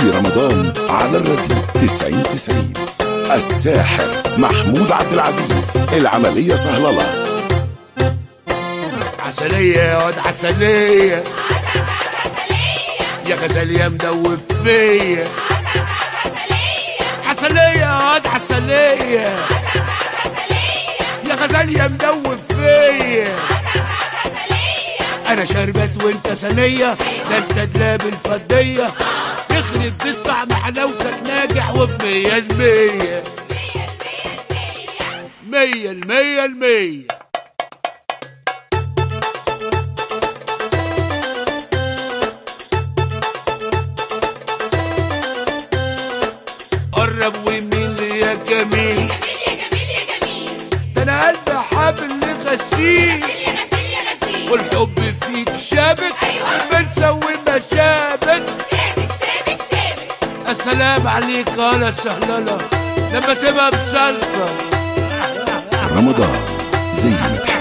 في رمضان على الراديو 90 90 الساحر محمود عبد العزيز العملية سهللة عسلية يا واد عسلية يا غزال يا مدوب فيا عسلية يا واد عسلية يا غزال يا مدوب فيا انا شربت وانت ثانية ده انت دلاب الفضية تخرب تسمع محلاوتك ناجح وبمية المية مية المية المية قرب ومين لي يا جميل ده انا قلبي حابل لغسيل والحب فيك شابك بنسى والمشابك السلام عليك يا سهللة لما تبقى بسلطة رمضان زي ما تحب